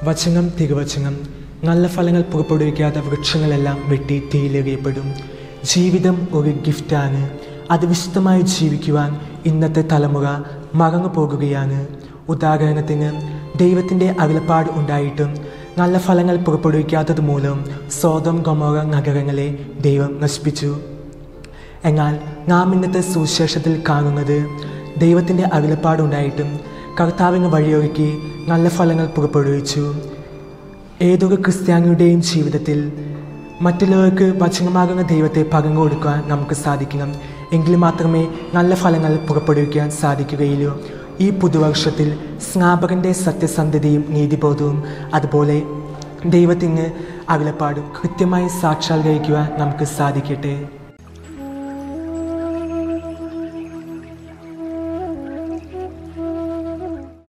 വചനം തിരുവചനം നല്ല ഫലങ്ങൾ പുറപ്പെടുവിക്കാത്ത വൃക്ഷങ്ങളെല്ലാം വെട്ടി തീയിലെറിയപ്പെടും ജീവിതം ഒരു ഗിഫ്റ്റാണ് അത് വിശുദ്ധമായി ജീവിക്കുവാൻ ഇന്നത്തെ തലമുറ മറന്നു പോകുകയാണ് ഉദാഹരണത്തിന് ദൈവത്തിൻ്റെ അകലപ്പാട് ഉണ്ടായിട്ടും നല്ല ഫലങ്ങൾ പുറപ്പെടുവിക്കാത്തത് മൂലം സ്വതം ഗൊമോറ നഗരങ്ങളെ ദൈവം നശിപ്പിച്ചു എന്നാൽ നാം ഇന്നത്തെ സുവിശേഷത്തിൽ കാണുന്നത് ദൈവത്തിൻ്റെ അകലപ്പാടുണ്ടായിട്ടും കർത്താവിന് വഴിയൊരുക്കി നല്ല ഫലങ്ങൾ പുറപ്പെടുവിച്ചു ഏതൊരു ക്രിസ്ത്യാനിയുടെയും ജീവിതത്തിൽ മറ്റുള്ളവർക്ക് വചനമാകുന്ന ദൈവത്തെ പകർന്നു കൊടുക്കാൻ നമുക്ക് സാധിക്കണം എങ്കിൽ മാത്രമേ നല്ല ഫലങ്ങൾ പുറപ്പെടുവിക്കാൻ സാധിക്കുകയുള്ളൂ ഈ പുതുവർഷത്തിൽ സ്നാപകൻ്റെ സത്യസന്ധതയും നീതിബോധവും അതുപോലെ ദൈവത്തിന് അകലപ്പാടും കൃത്യമായി സാക്ഷാത്കരിക്കുവാൻ നമുക്ക് സാധിക്കട്ടെ